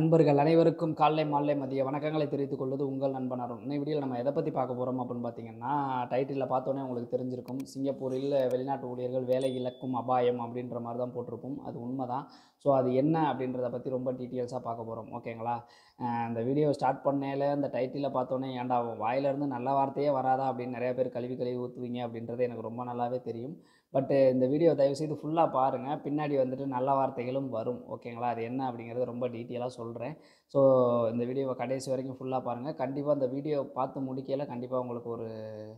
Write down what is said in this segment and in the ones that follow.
நண்பர்கள் அனைவருக்கும் காலை மாலை மதிய வணக்கங்களை தெரிவித்துக் கொள்வது உங்கள் நண்பன் அருண் இந்த வீடியோவில் நம்ம எதை பற்றி பார்க்க போகிறோம் அப்படின்னு பார்த்தீங்கன்னா டைட்டிலில் பார்த்தோன்னே உங்களுக்கு தெரிஞ்சிருக்கும் சிங்கப்பூரில் வெளிநாட்டு ஊழியர்கள் வேலை இழக்கும் அபாயம் அப்படின்ற மாதிரி தான் போட்டிருப்போம் அது உண்மைதான் ஸோ அது என்ன அப்படின்றத பற்றி ரொம்ப டீட்டெயில்ஸாக பார்க்க போகிறோம் ஓகேங்களா அஹ் இந்த வீடியோ ஸ்டார்ட் பண்ணேல இந்த டைட்டிலை பார்த்தோன்னே ஏன்டா உன் வாயிலிருந்து நல்ல வார்த்தையே வராதா அப்படின்னு நிறைய பேர் கழுவி கழுவி ஊற்றுவீங்க அப்படின்றது எனக்கு ரொம்ப நல்லாவே தெரியும் பட்டு இந்த வீடியோ தயவுசெய்து ஃபுல்லாக பாருங்கள் பின்னாடி வந்துட்டு நல்ல வார்த்தைகளும் வரும் ஓகேங்களா அது என்ன அப்படிங்கிறது ரொம்ப டீட்டெயிலாக சொல்கிறேன் ஸோ இந்த வீடியோவை கடைசி வரைக்கும் ஃபுல்லாக பாருங்கள் கண்டிப்பாக இந்த வீடியோ பார்த்து முடிக்கையில கண்டிப்பாக உங்களுக்கு ஒரு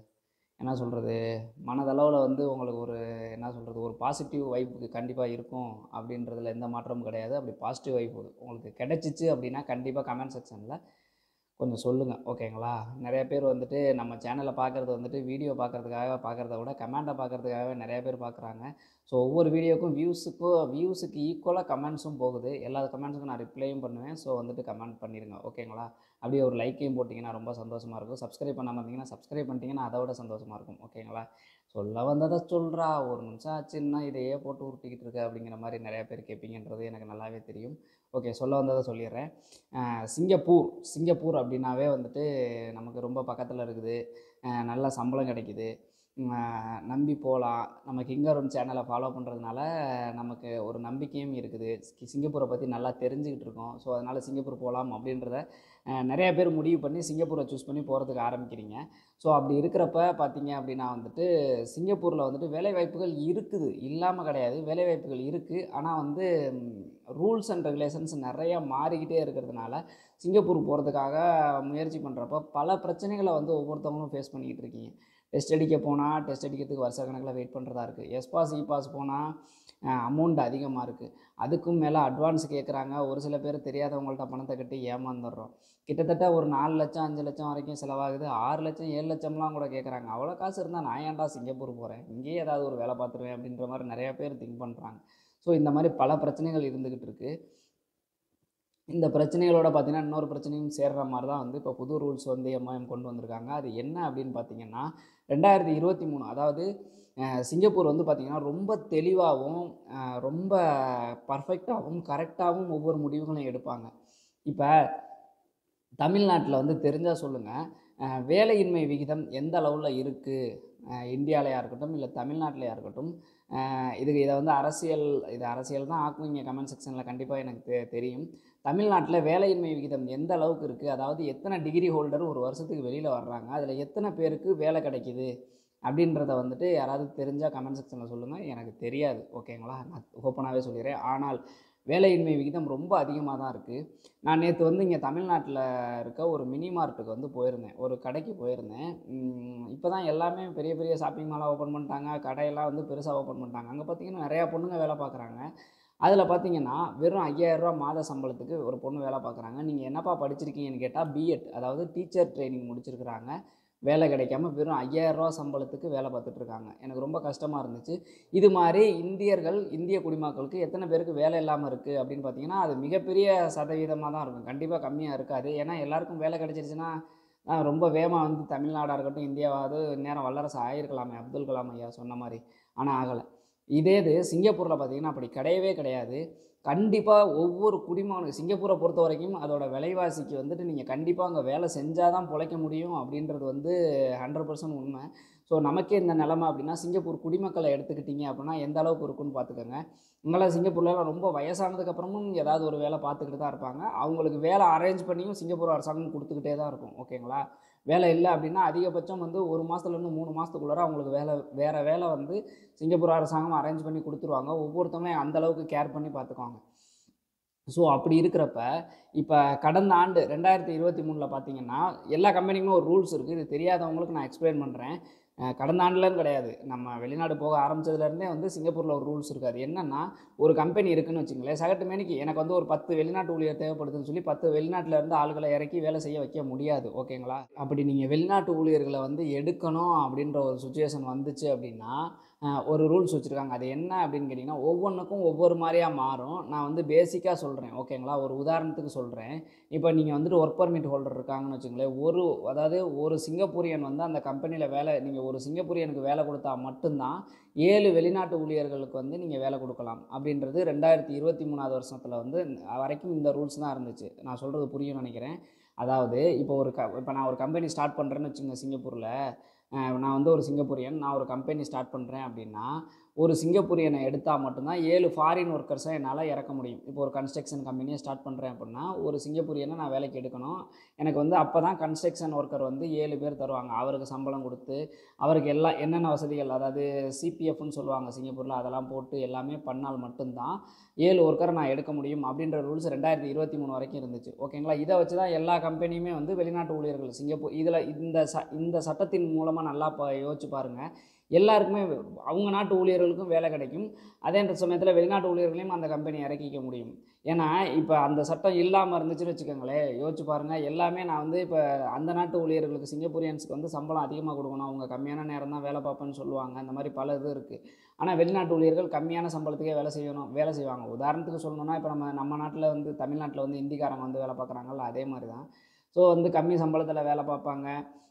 என்ன சொல்கிறது மனதளவில் வந்து உங்களுக்கு ஒரு என்ன சொல்கிறது ஒரு பாசிட்டிவ் வைப்புக்கு கண்டிப்பாக இருக்கும் அப்படின்றதுல எந்த மாற்றமும் கிடையாது அப்படி பாசிட்டிவ் வைப்பு உங்களுக்கு கிடைச்சிச்சு அப்படின்னா கண்டிப்பாக கமெண்ட் செக்ஷனில் கொஞ்சம் சொல்லுங்கள் ஓகேங்களா நிறைய பேர் வந்துட்டு நம்ம சேனலை பார்க்குறது வந்துட்டு வீடியோ பார்க்குறதுக்காக பார்க்குறத விட கமெண்ட்டை பார்க்குறதுக்காகவே நிறைய பேர் பார்க்குறாங்க ஸோ ஒவ்வொரு வீடியோக்கும் வியூஸுக்கும் வியூஸுக்கு ஈக்குவலாக கமெண்ட்ஸும் போகுது எல்லா கமெண்ட்ஸுக்கும் நான் ரிப்ளையும் பண்ணுவேன் ஸோ வந்துட்டு கமெண்ட் பண்ணிடுங்க ஓகேங்களா அப்படியே ஒரு லைக்கையும் போட்டிங்கன்னா ரொம்ப சந்தோஷமாக இருக்கும் சப்ஸ்கிரைப் பண்ணாமல் இருந்தீங்கன்னா சப்ஸ்கிரைப் பண்ணிட்டீங்கன்னா அதை விட சந்தோஷமாக இருக்கும் ஓகேங்களா சொல்ல வந்ததை சொல்கிறா ஒரு நிமிஷம் ஆச்சுன்னா இதையே போட்டு உருட்டிக்கிட்டு இருக்க அப்படிங்கிற மாதிரி நிறைய பேர் கேட்பீங்கன்றது எனக்கு நல்லாவே தெரியும் ஓகே சொல்ல வந்ததை சொல்லிடுறேன் அஹ் சிங்கப்பூர் சிங்கப்பூர் அப்படின்னாவே வந்துட்டு நமக்கு ரொம்ப பக்கத்தில் இருக்குது அஹ் நல்ல சம்பளம் கிடைக்குது அஹ் நம்பி போகலாம் நமக்கு இங்கரும் சேனலை ஃபாலோ பண்ணுறதுனால நமக்கு ஒரு நம்பிக்கையும் இருக்குது சி- சிங்கப்பூரை பற்றி நல்லா தெரிஞ்சுக்கிட்டு இருக்கோம் ஸோ அதனால் சிங்கப்பூர் போகலாம் அப்படின்றத அஹ் நிறைய பேர் முடிவு பண்ணி சிங்கப்பூரை சூஸ் பண்ணி போகிறதுக்கு ஆரம்பிக்கிறீங்க ஸோ அப்படி இருக்கிறப்ப பார்த்தீங்க அப்படின்னா வந்துட்டு சிங்கப்பூரில் வந்துட்டு வேலைவாய்ப்புகள் இருக்குது இல்லாமல் கிடையாது வேலைவாய்ப்புகள் இருக்குது ஆனால் வந்து ரூல்ஸ் அண்ட் ரெகுலேஷன்ஸ் நிறையா மாறிக்கிட்டே இருக்கிறதுனால சிங்கப்பூர் போகிறதுக்காக முயற்சி பண்ணுறப்ப பல பிரச்சனைகளை வந்து ஒவ்வொருத்தவங்களும் ஃபேஸ் பண்ணிக்கிட்டு இருக்கீங்க டெஸ்ட் அடிக்க போனால் டெஸ்ட் அடிக்கிறதுக்கு வருஷ கணக்கில் வெயிட் பண்ணுறதா இருக்குது எஸ் பாஸ் இ பாஸ் போனால் அமௌண்ட் அதிகமாக இருக்குது அதுக்கும் மேலே அட்வான்ஸ் கேட்குறாங்க ஒரு சில பேர் தெரியாதவங்கள்ட்ட பணத்தை கட்டி ஏமாந்துடுறோம் கிட்டத்தட்ட ஒரு நாலு லட்சம் அஞ்சு லட்சம் வரைக்கும் செலவாகுது ஆறு லட்சம் ஏழு லட்சம்லாம் கூட கேட்குறாங்க அவ்வளோ காசு இருந்தால் நான் ஏன்டா சிங்கப்பூர் போகிறேன் இங்கேயே ஏதாவது ஒரு வேலை பார்த்துருவேன் அப்படின்ற மாதிரி நிறையா பேர் திங்க் பண்ணுறாங்க ஸோ இந்த மாதிரி பல பிரச்சனைகள் இருந்துக்கிட்டு இருக்குது இந்த பிரச்சனைகளோட பார்த்தீங்கன்னா இன்னொரு பிரச்சனையும் சேர்ற மாதிரி தான் வந்து இப்போ புது ரூல்ஸ் வந்து எம்ஐஎம் கொண்டு வந்திருக்காங்க அது என்ன அப்படின்னு பார்த்தீங்கன்னா ரெண்டாயிரத்தி இருபத்தி மூணு அதாவது அஹ், சிங்கப்பூர் வந்து பார்த்திங்கன்னா ரொம்ப தெளிவாகவும் அஹ், ரொம்ப பர்ஃபெக்டாகவும் கரெக்டாகவும் ஒவ்வொரு முடிவுகளையும் எடுப்பாங்க இப்போ தமிழ்நாட்டில் வந்து தெரிஞ்சால் சொல்லுங்கள் வேலையின்மை விகிதம் எந்த அளவில் இருக்குது இந்தியாவிலையா இருக்கட்டும் இல்லை தமிழ்நாட்டிலையா இருக்கட்டும் அஹ், இதுக்கு இதை வந்து அரசியல் இது அரசியல் தான் ஆக்குவீங்க கமெண்ட் செக்ஷனில் கண்டிப்பாக எனக்கு தெ தெரியும் தமிழ்நாட்டில் வேலையின்மை விகிதம் எந்த அளவுக்கு இருக்குது அதாவது எத்தனை டிகிரி ஹோல்டர் ஒரு வருஷத்துக்கு வெளியில் வர்றாங்க அதில் எத்தனை பேருக்கு வேலை கிடைக்குது அப்படின்றத வந்துட்டு யாராவது தெரிஞ்சால் கமெண்ட் செக்ஷனில் சொல்லுங்கள் எனக்கு தெரியாது ஓகேங்களா நான் ஓப்பனாகவே சொல்லிடுறேன் ஆனால் வேலையின்மை விகிதம் ரொம்ப அதிகமாக தான் இருக்குது நான் நேற்று வந்து இங்கே தமிழ்நாட்டில் இருக்க ஒரு மினி மார்ட்டுக்கு வந்து போயிருந்தேன் ஒரு கடைக்கு போயிருந்தேன் இப்போ தான் எல்லாமே பெரிய பெரிய ஷாப்பிங் மாலாக ஓப்பன் பண்ணிட்டாங்க கடையெல்லாம் வந்து பெருசாக ஓப்பன் பண்ணிட்டாங்க அங்கே பார்த்தீங்கன்னா நிறையா பொண்ணுங்க வேலை பார்க்குறாங்க அதில் பார்த்தீங்கன்னா வெறும் ஐயாயிரரூவா மாத சம்பளத்துக்கு ஒரு பொண்ணு வேலை பார்க்குறாங்க நீங்கள் என்னப்பா படிச்சிருக்கீங்கன்னு கேட்டால் பிஎட் அதாவது டீச்சர் ட்ரைனிங் முடிச்சிருக்கிறாங்க வேலை கிடைக்காம வெறும் ஐயாயிரரூவா சம்பளத்துக்கு வேலை பார்த்துட்டு இருக்காங்க எனக்கு ரொம்ப கஷ்டமாக இருந்துச்சு இது மாதிரி இந்தியர்கள் இந்திய குடிமக்களுக்கு எத்தனை பேருக்கு வேலை இல்லாமல் இருக்குது அப்படின்னு பார்த்தீங்கன்னா அது மிகப்பெரிய சதவீதமாக தான் இருக்கும் கண்டிப்பாக கம்மியாக இருக்காது ஏன்னா எல்லாருக்கும் வேலை கிடைச்சிருச்சுன்னா ஆஹ், ரொம்ப வேகமாக வந்து தமிழ்நாடாக இருக்கட்டும் இந்தியாவாவது நேரம் வல்லரசு ஆகிருக்கலாமே அப்துல் கலாம் ஐயா சொன்ன மாதிரி ஆனால் ஆகலை இதே இது சிங்கப்பூரில் பார்த்தீங்கன்னா அப்படி கிடையவே கிடையாது கண்டிப்பாக ஒவ்வொரு குடிமகனுக்கு சிங்கப்பூரை பொறுத்த வரைக்கும் அதோட விலைவாசிக்கு வந்துட்டு நீங்கள் கண்டிப்பாக அங்கே வேலை செஞ்சால் தான் பிழைக்க முடியும் அப்படின்றது வந்து ஹண்ட்ரட் பர்சன்ட் உண்மை ஸோ நமக்கே இந்த நிலமை அப்படின்னா சிங்கப்பூர் குடிமக்களை எடுத்துக்கிட்டீங்க அப்படின்னா எந்த அளவுக்கு இருக்குன்னு பார்த்துக்கோங்க இங்கெல்லாம் சிங்கப்பூர்லலாம் ரொம்ப வயசானதுக்கப்புறமும் ஏதாவது ஒரு வேலை பார்த்துக்கிட்டு தான் இருப்பாங்க அவங்களுக்கு வேலை அரேஞ்ச் பண்ணியும் சிங்கப்பூர் அரசாங்கம் கொடுத்துக்கிட்டே தான் இருக்கும் ஓகேங்களா வேலை இல்லை அப்படின்னா அதிகபட்சம் வந்து ஒரு மாதத்துலேருந்து மூணு மாதத்துக்குள்ளார அவங்களுக்கு வேலை வேறு வேலை வந்து சிங்கப்பூர் அரசாங்கம் அரேஞ்ச் பண்ணி கொடுத்துருவாங்க ஒவ்வொருத்தவங்க அந்த அளவுக்கு கேர் பண்ணி பார்த்துக்குவாங்க ஸோ அப்படி இருக்கிறப்ப இப்போ கடந்த ஆண்டு ரெண்டாயிரத்தி இருபத்தி மூணில் பார்த்தீங்கன்னா எல்லா கம்பெனிக்குமே ஒரு ரூல்ஸ் இருக்குது இது தெரியாதவங்களுக்கு நான் எக்ஸ்பிளைன் பண்ணுறேன் கடந்த ஆண்டுலன்னு கிடையாது நம்ம வெளிநாடு போக ஆரம்பிச்சதுலேருந்தே வந்து சிங்கப்பூரில் ஒரு ரூல்ஸ் இருக்குது அது என்னென்னா ஒரு கம்பெனி இருக்குன்னு வச்சுங்களேன் சகட்டு மேனிக்கு எனக்கு வந்து ஒரு பத்து வெளிநாட்டு ஊழியர் தேவைப்படுதுன்னு சொல்லி பத்து வெளிநாட்டில் இருந்து ஆளுகளை இறக்கி வேலை செய்ய வைக்க முடியாது ஓகேங்களா அப்படி நீங்கள் வெளிநாட்டு ஊழியர்களை வந்து எடுக்கணும் அப்படின்ற ஒரு சுச்சுவேஷன் வந்துச்சு அப்படின்னா அஹ், ஒரு ரூல்ஸ் வச்சுருக்காங்க அது என்ன அப்படின்னு கேட்டிங்கன்னா ஒவ்வொன்றுக்கும் ஒவ்வொரு மாதிரியாக மாறும் நான் வந்து பேசிக்காக சொல்கிறேன் ஓகேங்களா ஒரு உதாரணத்துக்கு சொல்கிறேன் இப்போ நீங்கள் வந்துட்டு ஒர்க் பர்மிட் ஹோல்டர் இருக்காங்கன்னு வச்சுங்களேன் ஒரு அதாவது ஒரு சிங்கப்பூரியன் வந்து அந்த கம்பெனியில் வேலை நீங்கள் ஒரு சிங்கப்பூரியனுக்கு வேலை கொடுத்தா மட்டும்தான் ஏழு வெளிநாட்டு ஊழியர்களுக்கு வந்து நீங்கள் வேலை கொடுக்கலாம் அப்படின்றது ரெண்டாயிரத்தி இருபத்தி மூணாவது வருஷத்தில் வந்து வரைக்கும் இந்த ரூல்ஸ் தான் இருந்துச்சு நான் சொல்கிறது புரியும்னு நினைக்கிறேன் அதாவது இப்போ ஒரு க இப்போ நான் ஒரு கம்பெனி ஸ்டார்ட் பண்ணுறேன்னு வச்சுங்க சிங்கப்பூரில் அஹ் நான் வந்து ஒரு சிங்கப்பூரியன் நான் ஒரு கம்பெனி ஸ்டார்ட் பண்ணுறேன் அப்படின்னா ஒரு சிங்கப்பூரியனை எடுத்தால் மட்டும்தான் ஏழு ஃபாரின் ஒர்க்கர்ஸை என்னால் இறக்க முடியும் இப்போ ஒரு கன்ஸ்ட்ரக்ஷன் கம்பெனியை ஸ்டார்ட் பண்ணுறேன் அப்படின்னா ஒரு சிங்கப்பூரியனை நான் வேலைக்கு எடுக்கணும் எனக்கு வந்து அப்போ தான் கன்ஸ்ட்ரக்ஷன் ஒர்க்கர் வந்து ஏழு பேர் தருவாங்க அவருக்கு சம்பளம் கொடுத்து அவருக்கு எல்லா என்னென்ன வசதிகள் அதாவது சிபிஎஃப்னு சொல்லுவாங்க சிங்கப்பூரில் அதெல்லாம் போட்டு எல்லாமே பண்ணால் மட்டும்தான் ஏழு ஒர்க்கரை நான் எடுக்க முடியும் அப்படின்ற ரூல்ஸ் ரெண்டாயிரத்தி இருபத்தி மூணு வரைக்கும் இருந்துச்சு ஓகேங்களா இதை வச்சு தான் எல்லா கம்பெனியுமே வந்து வெளிநாட்டு ஊழியர்கள் சிங்கப்பூர் இதில் இந்த ச இந்த சட்டத்தின் மூலமாக நல்லா ப யோசிச்சு பாருங்கள் எல்லாருக்குமே அவங்க நாட்டு ஊழியர்களுக்கும் வேலை கிடைக்கும் அதே சமயத்தில் வெளிநாட்டு ஊழியர்களையும் அந்த கம்பெனி இறக்கிக்க முடியும் ஏன்னா இப்போ அந்த சட்டம் இல்லாமல் இருந்துச்சுன்னு வச்சுக்கோங்களேன் யோசிச்சு பாருங்கள் எல்லாமே நான் வந்து இப்போ அந்த நாட்டு ஊழியர்களுக்கு சிங்கப்பூரியன்ஸுக்கு வந்து சம்பளம் அதிகமாக கொடுக்கணும் அவங்க கம்மியான நேரம் தான் வேலை பார்ப்பேன்னு சொல்லுவாங்க அந்த மாதிரி பல இது இருக்குது ஆனால் வெளிநாட்டு ஊழியர்கள் கம்மியான சம்பளத்துக்கே வேலை செய்யணும் வேலை செய்வாங்க உதாரணத்துக்கு சொல்லணும்னா இப்போ நம்ம நம்ம நாட்டில் வந்து தமிழ்நாட்டில் வந்து இந்திக்காரங்க வந்து வேலை பார்க்குறாங்கல்ல அதே மாதிரி தான் ஸோ வந்து கம்மி சம்பளத்தில் வேலை பார்ப்பாங்க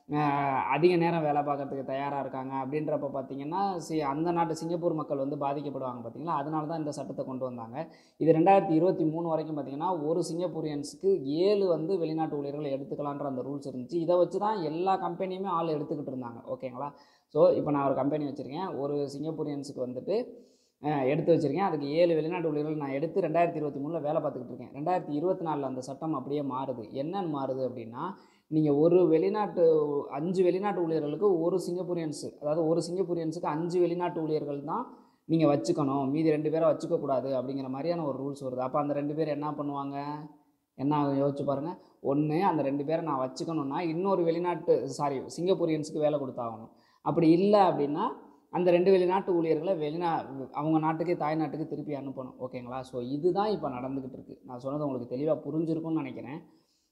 அஹ் அதிக நேரம் வேலை பார்க்கறதுக்கு தயாராக இருக்காங்க அப்படின்றப்ப பார்த்தீங்கன்னா சி அந்த நாட்டு சிங்கப்பூர் மக்கள் வந்து பாதிக்கப்படுவாங்க பார்த்தீங்களா அதனால தான் இந்த சட்டத்தை கொண்டு வந்தாங்க இது ரெண்டாயிரத்தி இருபத்தி மூணு வரைக்கும் பார்த்தீங்கன்னா ஒரு சிங்கப்பூரியன்ஸுக்கு ஏழு வந்து வெளிநாட்டு ஊழியர்களை எடுத்துக்கலான்ற அந்த ரூல்ஸ் இருந்துச்சு இதை வச்சு தான் எல்லா கம்பெனியுமே ஆள் எடுத்துக்கிட்டு இருந்தாங்க ஓகேங்களா ஸோ இப்போ நான் ஒரு கம்பெனி வச்சுருக்கேன் ஒரு சிங்கப்பூரியன்ஸுக்கு வந்துட்டு அஹ், எடுத்து வச்சுருக்கேன் அதுக்கு ஏழு வெளிநாட்டு ஊழியர்கள் நான் எடுத்து ரெண்டாயிரத்தி இருபத்தி மூணில் வேலை பார்த்துக்கிட்டு இருக்கேன் ரெண்டாயிரத்தி இருபத்தி நாலில் அந்த சட்டம் அப்படியே மாறுது என்னன்னு மாறுது அப்படின்னா நீங்கள் ஒரு வெளிநாட்டு அஞ்சு வெளிநாட்டு ஊழியர்களுக்கு ஒரு சிங்கப்பூரியன்ஸு அதாவது ஒரு சிங்கப்பூரியன்ஸுக்கு அஞ்சு வெளிநாட்டு ஊழியர்கள் தான் நீங்கள் வச்சுக்கணும் மீதி ரெண்டு பேரை வச்சுக்கக்கூடாது அப்படிங்கிற மாதிரியான ஒரு ரூல்ஸ் வருது அப்போ அந்த ரெண்டு பேர் என்ன பண்ணுவாங்க என்ன ஆகும் யோசிச்சு பாருங்கள் ஒன்று அந்த ரெண்டு பேரை நான் வச்சுக்கணுன்னா இன்னொரு வெளிநாட்டு சாரி சிங்கப்பூரியன்ஸுக்கு வேலை கொடுத்தாகணும் அப்படி இல்லை அப்படின்னா அந்த ரெண்டு வெளிநாட்டு ஊழியர்களை வெளிநா அவங்க நாட்டுக்கே தாய் நாட்டுக்கு திருப்பி அனுப்பணும் ஓகேங்களா ஸோ இதுதான் இப்போ நடந்துக்கிட்டு இருக்குது நான் சொன்னது உங்களுக்கு தெளிவாக புரிஞ்சிருக்கும்னு நினைக்கிறேன்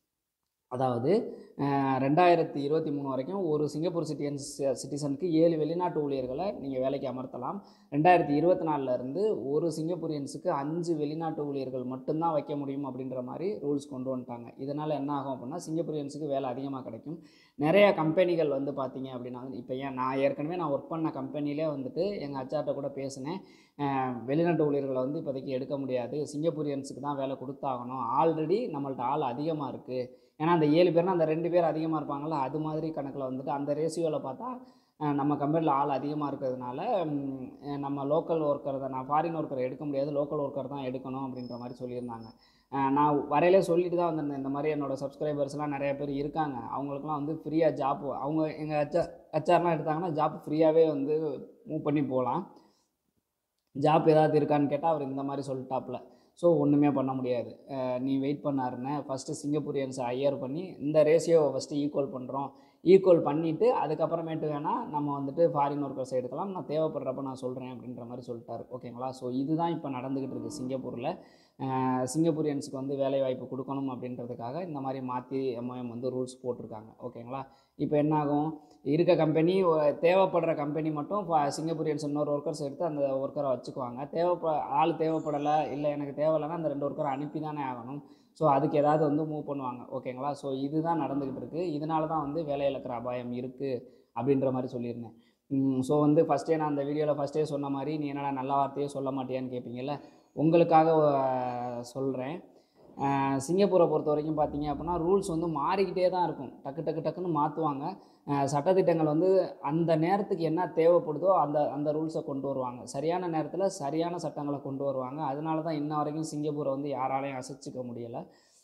அதாவது அஹ், ரெண்டாயிரத்தி இருபத்தி மூணு வரைக்கும் ஒரு சிங்கப்பூர் சிட்டியன்ஸ் சிட்டிசனுக்கு ஏழு வெளிநாட்டு ஊழியர்களை நீங்கள் வேலைக்கு அமர்த்தலாம் ரெண்டாயிரத்தி இருபத்தி நாலில் இருந்து ஒரு சிங்கப்பூரியன்ஸுக்கு அஞ்சு வெளிநாட்டு ஊழியர்கள் மட்டும்தான் வைக்க முடியும் அப்படின்ற மாதிரி ரூல்ஸ் கொண்டு வந்துட்டாங்க இதனால் என்ன ஆகும் அப்படின்னா சிங்கப்பூரியன்ஸுக்கு வேலை அதிகமாக கிடைக்கும் நிறைய கம்பெனிகள் வந்து பார்த்தீங்க அப்படின்னா இப்போ ஏன் நான் ஏற்கனவே நான் ஒர்க் பண்ண கம்பெனிலே வந்துட்டு எங்கள் அச்சார்ட்ட கூட பேசினேன் அஹ், வெளிநாட்டு ஊழியர்களை வந்து இப்போதைக்கு எடுக்க முடியாது சிங்கப்பூரியன்ஸுக்கு தான் வேலை கொடுத்தாகணும் ஆல்ரெடி நம்மள்ட்ட ஆள் அதிகமாக இருக்குது ஏன்னா அந்த ஏழு பேர்னா அந்த ரெண்டு பேர் அதிகமாக இருப்பாங்கள்ல அது மாதிரி கணக்கில் வந்துட்டு அந்த ரேஷியோவில் பார்த்தா அஹ், நம்ம கம்பெனியில் ஆள் அதிகமாக இருக்கிறதுனால ம், அஹ், நம்ம லோக்கல் ஒர்க்கர் தான் நான் ஃபாரின் ஒர்க்கரை எடுக்க முடியாது லோக்கல் ஒர்க்கர் தான் எடுக்கணும் அப்படின்ற மாதிரி சொல்லியிருந்தாங்க அஹ், நான் வரையிலே சொல்லிட்டு தான் வந்திருந்தேன் இந்த மாதிரி என்னோடய சப்ஸ்கிரைபர்ஸ்லாம் நிறைய பேர் இருக்காங்க அவங்களுக்குலாம் வந்து ஃப்ரீயாக ஜாப் அவங்க எங்கள் ஹச்ஆர் ஹச்ஆர்லாம் எடுத்தாங்கன்னா ஜாப் ஃப்ரீயாகவே வந்து மூவ் பண்ணி போகலாம் ஜாப் ஏதாவது இருக்கான்னு கேட்டால் அவர் இந்த மாதிரி சொல்லிட்டாப்புல ஸோ ஒன்றுமே பண்ண முடியாது அஹ் நீ வெயிட் பண்ணாருன்னு ஃபஸ்ட்டு சிங்கப்பூரியன்ஸை ஹையர் பண்ணி இந்த ரேஷியோவை ஃபஸ்ட்டு ஈக்குவல் பண்ணுறோம் ஈக்குவல் பண்ணிவிட்டு அதுக்கப்புறமேட்டு வேணால் நம்ம வந்துட்டு ஃபாரின் ஒர்க்கர்ஸ் எடுக்கலாம் நான் தேவைப்படுறப்ப நான் சொல்கிறேன் அப்படின்ற மாதிரி சொல்லிட்டாரு ஓகேங்களா ஸோ இதுதான் இப்போ நடந்துக்கிட்டு இருக்குது சிங்கப்பூரில் சிங்கப்பூரியன்ஸுக்கு வந்து வேலை வாய்ப்பு கொடுக்கணும் அப்படின்றதுக்காக இந்த மாதிரி மாற்றி எம்ஓஎம் வந்து ரூல்ஸ் போட்டிருக்காங்க ஓகேங்களா இப்போ என்ன ஆகும் இருக்க கம்பெனி தேவைப்படுற கம்பெனி மட்டும் இப்போ சிங்கப்பூரியன்ஸ் இன்னொரு ஒர்க்கர்ஸ் எடுத்து அந்த ஒர்க்கரை வச்சுக்குவாங்க தேவைப்ப ஆள் தேவைப்படலை இல்லை எனக்கு தேவையில்லைன்னா அந்த ரெண்டு ஒர்க்கரை அனுப்பி தானே ஆகணும் ஸோ அதுக்கு ஏதாவது வந்து மூவ் பண்ணுவாங்க ஓகேங்களா ஸோ இதுதான் நடந்துக்கிட்டு இருக்குது இதனால தான் வந்து வேலை இழக்கிற அபாயம் இருக்குது அப்படின்ற மாதிரி சொல்லியிருந்தேன் ஸோ வந்து ஃபஸ்ட்டே நான் அந்த வீடியோவில் ஃபஸ்ட்டே சொன்ன மாதிரி நீ என்னடா நல்ல வார்த்தையே சொல்ல மாட்டியான்னு கேட்பீங்கல்ல உங்களுக்காக சொல்கிறேன் சிங்கப்பூரை பொறுத்த வரைக்கும் பார்த்தீங்க அப்படின்னா ரூல்ஸ் வந்து மாறிக்கிட்டே தான் இருக்கும் டக்கு டக்கு டக்குன்னு மாற்றுவாங்க சட்டத்திட்டங்கள் வந்து அந்த நேரத்துக்கு என்ன தேவைப்படுதோ அந்த அந்த ரூல்ஸை கொண்டு வருவாங்க சரியான நேரத்தில் சரியான சட்டங்களை கொண்டு வருவாங்க அதனால தான் இன்ன வரைக்கும் சிங்கப்பூரை வந்து யாராலையும் அசைச்சிக்க முடியலை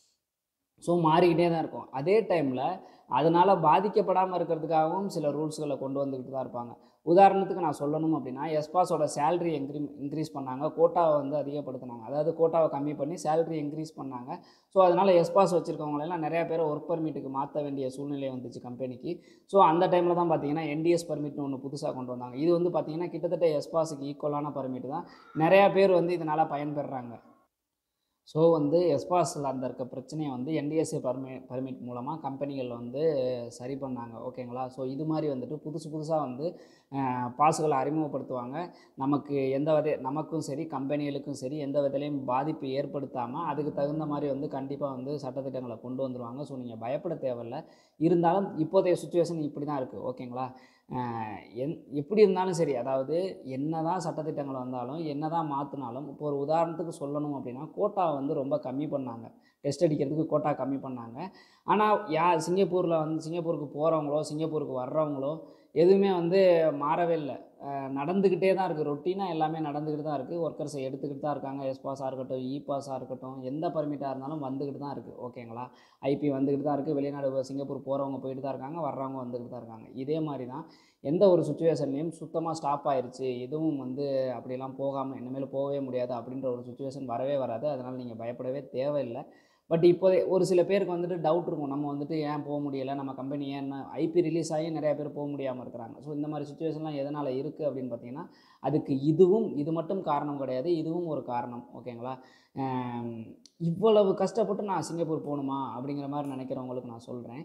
ஸோ மாறிக்கிட்டே தான் இருக்கும் அதே டைமில் அதனால் பாதிக்கப்படாமல் இருக்கிறதுக்காகவும் சில ரூல்ஸ்களை கொண்டு வந்துக்கிட்டு தான் இருப்பாங்க உதாரணத்துக்கு நான் சொல்லணும் அப்படின்னா எஸ்பாஸோட சேலரி இன்க்ரீ இன்க்ரீஸ் பண்ணாங்க கோட்டாவை வந்து அதிகப்படுத்தினாங்க அதாவது கோட்டாவை கம்மி பண்ணி சேலரி இன்க்ரீஸ் பண்ணாங்க ஸோ அதனால் எஸ்பாஸ் வச்சுருக்கவங்களெல்லாம் நிறையா பேர் ஒர்க் பர்மிட்டுக்கு மாற்ற வேண்டிய சூழ்நிலை வந்துச்சு கம்பெனிக்கு ஸோ அந்த டைமில் தான் பார்த்தீங்கன்னா என்டிஎஸ் பர்மிட்னு ஒன்று புதுசாக கொண்டு வந்தாங்க இது வந்து பார்த்தீங்கன்னா கிட்டத்தட்ட எஸ்பாஸுக்கு ஈக்குவலான பர்மிட் தான் நிறையா பேர் வந்து இதனால் பயன்பெறுறாங்க ஸோ வந்து எஸ்பாஸில் அந்த இருக்க பிரச்சனையை வந்து என்டிஎஸ்ஏ பர்மி பர்மிட் மூலமாக கம்பெனிகள் வந்து சரி பண்ணாங்க ஓகேங்களா ஸோ இது மாதிரி வந்துட்டு புதுசு புதுசாக வந்து பாஸுகளை அறிமுகப்படுத்துவாங்க நமக்கு எந்த வித நமக்கும் சரி கம்பெனிகளுக்கும் சரி எந்த விதத்துலையும் பாதிப்பு ஏற்படுத்தாமல் அதுக்கு தகுந்த மாதிரி வந்து கண்டிப்பாக வந்து சட்டத்திட்டங்களை கொண்டு வந்துருவாங்க ஸோ நீங்கள் பயப்பட தேவையில்ல இருந்தாலும் இப்போதைய சுச்சுவேஷன் இப்படி தான் இருக்குது ஓகேங்களா ஆஹ் என் எப்படி இருந்தாலும் சரி அதாவது என்ன தான் சட்டத்திட்டங்கள் வந்தாலும் என்ன தான் மாற்றினாலும் இப்போ ஒரு உதாரணத்துக்கு சொல்லணும் அப்படின்னா கோட்டா வந்து ரொம்ப கம்மி பண்ணாங்க டெஸ்ட் அடிக்கிறதுக்கு கோட்டா கம்மி பண்ணாங்க ஆனால் யா சிங்கப்பூரில் வந்து சிங்கப்பூருக்கு போகிறவங்களோ சிங்கப்பூருக்கு வர்றவங்களோ எதுவுமே வந்து மாறவே இல்லை அஹ் நடந்துக்கிட்டே தான் இருக்குது ரொட்டீனாக எல்லாமே நடந்துக்கிட்டு தான் இருக்குது ஒர்க்கர்ஸை எடுத்துக்கிட்டு தான் இருக்காங்க எஸ் பாஸாக இருக்கட்டும் இ பாஸாக இருக்கட்டும் எந்த பர்மிட்டாக இருந்தாலும் வந்துக்கிட்டு தான் இருக்குது ஓகேங்களா ஐபி வந்துக்கிட்டு தான் இருக்குது வெளிநாடு சிங்கப்பூர் போகிறவங்க போயிட்டு தான் இருக்காங்க வர்றவங்க வந்துக்கிட்டு தான் இருக்காங்க இதே மாதிரி தான் எந்த ஒரு சுச்சுவேஷன்லையும் சுத்தமாக ஸ்டாப் ஆயிருச்சு எதுவும் வந்து அப்படிலாம் போகாமல் இனிமேல் போகவே முடியாது அப்படின்ற ஒரு சுச்சுவேஷன் வரவே வராது அதனால் நீங்கள் பயப்படவே தேவையில்லை பட் இப்போ ஒரு சில பேருக்கு வந்துட்டு டவுட் இருக்கும் நம்ம வந்துட்டு ஏன் போக முடியலை நம்ம கம்பெனி ஏன் ஐபி ரிலீஸ் ஆகி நிறைய பேர் போக முடியாமல் இருக்கிறாங்க ஸோ இந்த மாதிரி சுச்சுவேஷன்லாம் எதனால் இருக்குது அப்படின்னு பார்த்தீங்கன்னா அதுக்கு இதுவும் இது மட்டும் காரணம் கிடையாது இதுவும் ஒரு காரணம் ஓகேங்களா ஆம், இவ்வளவு கஷ்டப்பட்டு நான் சிங்கப்பூர் போகணுமா அப்படிங்கிற மாதிரி நினைக்கிறவங்களுக்கு நான் சொல்கிறேன்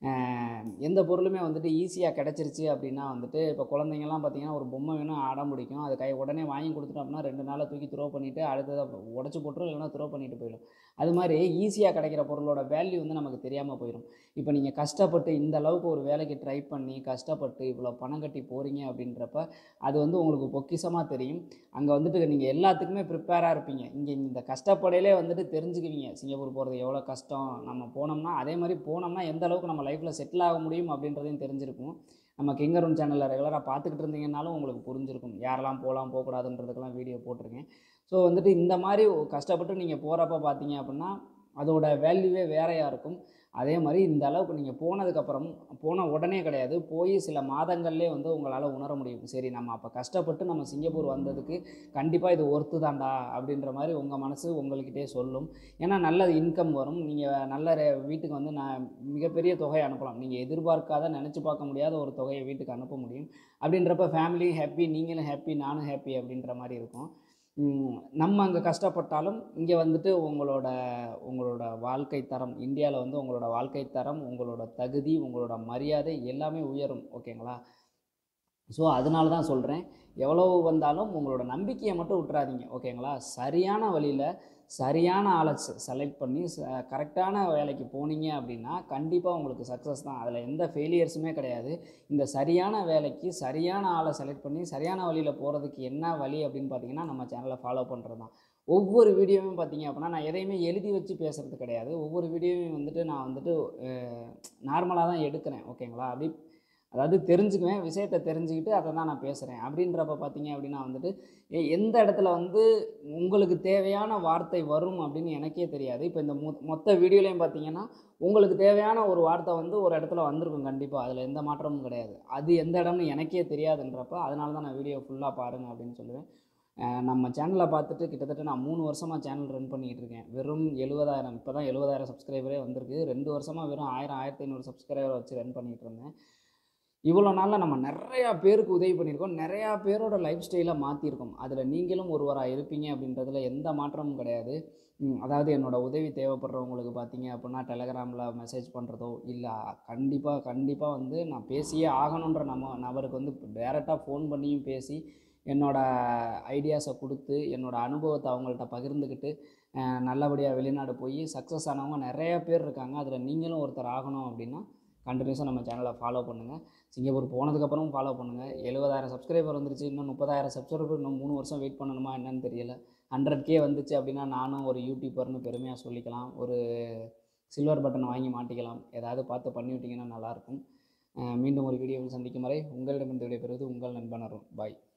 எந்த பொருளுமே வந்துட்டு ஈஸியாக கிடச்சிருச்சு அப்படின்னா வந்துட்டு இப்போ குழந்தைங்கலாம் பார்த்தீங்கன்னா ஒரு பொம்மை வேணும் ஆடம் பிடிக்கும் அது கை உடனே வாங்கி கொடுத்துட்டோம் அப்படின்னா ரெண்டு நாளில் தூக்கி த்ரோ பண்ணிவிட்டு அடுத்ததை உடச்சி போட்டுரும் இல்லைன்னா த்ரோ பண்ணிட்டு போயிடும் அது மாதிரி ஈஸியாக கிடைக்கிற பொருளோட வேல்யூ வந்து நமக்கு தெரியாமல் போயிடும் இப்போ நீங்கள் கஷ்டப்பட்டு இந்த அளவுக்கு ஒரு வேலைக்கு ட்ரை பண்ணி கஷ்டப்பட்டு இவ்வளோ பணம் கட்டி போகிறீங்க அப்படின்றப்ப அது வந்து உங்களுக்கு பொக்கிஷமாக தெரியும் அங்கே வந்துட்டு நீங்கள் எல்லாத்துக்குமே ப்ரிப்பேராக இருப்பீங்க இங்கே இந்த கஷ்டப்படையிலே வந்துட்டு தெரிஞ்சுக்குவீங்க சிங்கப்பூர் போகிறது எவ்வளோ கஷ்டம் நம்ம போனோம்னா அதே மாதிரி போனோம்னா எந்த அளவுக்கு நம்ம லைஃப்பில் செட்டில் ஆக முடியும் அப்படின்றதையும் தெரிஞ்சிருக்கும் நம்ம கிங்கரும் சேனலில் ரெகுலராக பார்த்துக்கிட்டு இருந்தீங்கன்னாலும் உங்களுக்கு புரிஞ்சிருக்கும் யாரெல்லாம் போகலாம் போகக்கூடாதுன்றதுக்கெல்லாம் வீடியோ போட்டிருக்கேன் ஸோ வந்துட்டு இந்த மாதிரி கஷ்டப்பட்டு நீங்கள் போகிறப்ப பார்த்தீங்க அப்படின்னா அதோட வேல்யூவே வேறையாக இருக்கும் அதே மாதிரி இந்த அளவுக்கு நீங்கள் போனதுக்கப்புறம் போன உடனே கிடையாது போய் சில மாதங்கள்லேயே வந்து உங்களால் உணர முடியும் சரி நம்ம அப்போ கஷ்டப்பட்டு நம்ம சிங்கப்பூர் வந்ததுக்கு கண்டிப்பாக இது ஒர்த்து தான்டா அப்படின்ற மாதிரி உங்கள் மனசு உங்கள்கிட்டே சொல்லும் ஏன்னா நல்ல இன்கம் வரும் நீங்கள் நல்ல ரெ- வீட்டுக்கு வந்து நான் மிகப்பெரிய தொகையை அனுப்பலாம் நீங்கள் எதிர்பார்க்காத நினச்சி பார்க்க முடியாத ஒரு தொகையை வீட்டுக்கு அனுப்ப முடியும் அப்படின்றப்ப ஃபேமிலியும் ஹாப்பி நீங்களும் ஹாப்பி நானும் ஹாப்பி அப்படின்ற மாதிரி இருக்கும் உம், நம்ம அங்கே கஷ்டப்பட்டாலும் இங்கே வந்துட்டு உங்களோட உங்களோட வாழ்க்கை தரம் இந்தியாவில் வந்து உங்களோட வாழ்க்கை தரம் உங்களோட தகுதி உங்களோட மரியாதை எல்லாமே உயரும் ஓகேங்களா ஸோ அதனால தான் சொல்கிறேன் எவ்வளோ வந்தாலும் உங்களோட நம்பிக்கையை மட்டும் விட்டுறாதீங்க ஓகேங்களா சரியான வழியில் சரியான ஆளை செலக்ட் பண்ணி கரெக்டான வேலைக்கு போனீங்க அப்படின்னா கண்டிப்பாக உங்களுக்கு சக்ஸஸ் தான் அதில் எந்த ஃபெயிலியர்ஸுமே கிடையாது இந்த சரியான வேலைக்கு சரியான ஆளை செலக்ட் பண்ணி சரியான வழியில் போகிறதுக்கு என்ன வழி அப்படின்னு பார்த்தீங்கன்னா நம்ம சேனலை ஃபாலோ பண்ணுறது தான் ஒவ்வொரு வீடியோவும் பார்த்தீங்க அப்படின்னா நான் எதையுமே எழுதி வச்சு பேசுகிறது கிடையாது ஒவ்வொரு வீடியோவையும் வந்துட்டு நான் வந்துட்டு நார்மலாக தான் எடுக்கிறேன் ஓகேங்களா அப்படி அதாவது தெரிஞ்சுக்குவேன் விஷயத்தை தெரிஞ்சுக்கிட்டு அதை தான் நான் பேசுகிறேன் அப்படின்றப்ப பார்த்தீங்க அப்படின்னா வந்துட்டு எ- எந்த இடத்துல வந்து உங்களுக்கு தேவையான வார்த்தை வரும் அப்படின்னு எனக்கே தெரியாது இப்போ இந்த மொ மொத்த வீடியோலையும் பார்த்தீங்கன்னா உங்களுக்கு தேவையான ஒரு வார்த்தை வந்து ஒரு இடத்துல வந்திருக்கும் கண்டிப்பாக அதில் எந்த மாற்றமும் கிடையாது அது எந்த இடம்னு எனக்கே தெரியாதுன்றப்ப அதனால தான் நான் வீடியோ ஃபுல்லாக பாருங்கள் அப்படின்னு சொல்லுவேன் அஹ் நம்ம சேனலை பார்த்துட்டு கிட்டத்தட்ட நான் மூணு வருஷமாக சேனல் ரன் பண்ணிக்கிட்டு இருக்கேன் வெறும் எழுபதாயிரம் இப்போ தான் எழுபதாயிரம் சப்ஸ்கிரைபரே வந்திருக்கு ரெண்டு வருஷமாக வெறும் ஆயிரம் ஆயிரத்தி ஐநூறு சப்ஸ்கிரைபரை வச்சு ரன் பண்ணிகிட்டு இருந்தேன் இவ்வளோ நாளில் நம்ம நிறையா பேருக்கு உதவி பண்ணியிருக்கோம் நிறையா பேரோட லைஃப் ஸ்டைலை மாற்றிருக்கோம் அதில் நீங்களும் ஒருவராக இருப்பீங்க அப்படின்றதுல எந்த மாற்றமும் கிடையாது ம், அதாவது என்னோட உதவி தேவைப்படுறவங்களுக்கு பார்த்தீங்க அப்படின்னா டெலகிராமில் மெசேஜ் பண்ணுறதோ இல்லை கண்டிப்பாக கண்டிப்பாக வந்து நான் பேசியே ஆகணுன்ற நம்ம நபருக்கு வந்து டேரெக்டாக ஃபோன் பண்ணியும் பேசி என்னோட ஐடியாஸை கொடுத்து என்னோட அனுபவத்தை அவங்கள்ட்ட பகிர்ந்துக்கிட்டு அஹ், நல்லபடியாக வெளிநாடு போய் சக்ஸஸ் ஆனவங்க நிறைய பேர் இருக்காங்க அதில் நீங்களும் ஒருத்தர் ஆகணும் அப்படின்னா கண்டினியூஸாக நம்ம சேனலை ஃபாலோ பண்ணுங்கள் சிங்கப்பூர் போனதுக்கப்புறம் ஃபாலோ பண்ணுங்கள் எழுபதாயிரம் சப்ஸ்கிரைபர் வந்துருச்சு இன்னும் முப்பதாயிரம் சப்ஸ்கிரைபர் இன்னும் மூணு வருஷம் வெயிட் பண்ணணுமா என்னன்னு தெரியல ஹண்ட்ரட் கே வந்துச்சு அப்படின்னா நானும் ஒரு யூடியூபர்னு பெருமையாக சொல்லிக்கலாம் ஒரு சில்வர் பட்டன் வாங்கி மாட்டிக்கலாம் ஏதாவது பார்த்து பண்ணி விட்டிங்கன்னா நல்லாயிருக்கும் அஹ் மீண்டும் ஒரு வீடியோவில் சந்திக்கும் வரை உங்களிடமிருந்து விடைபெறுவது உங்கள் நண்பனரும் பாய்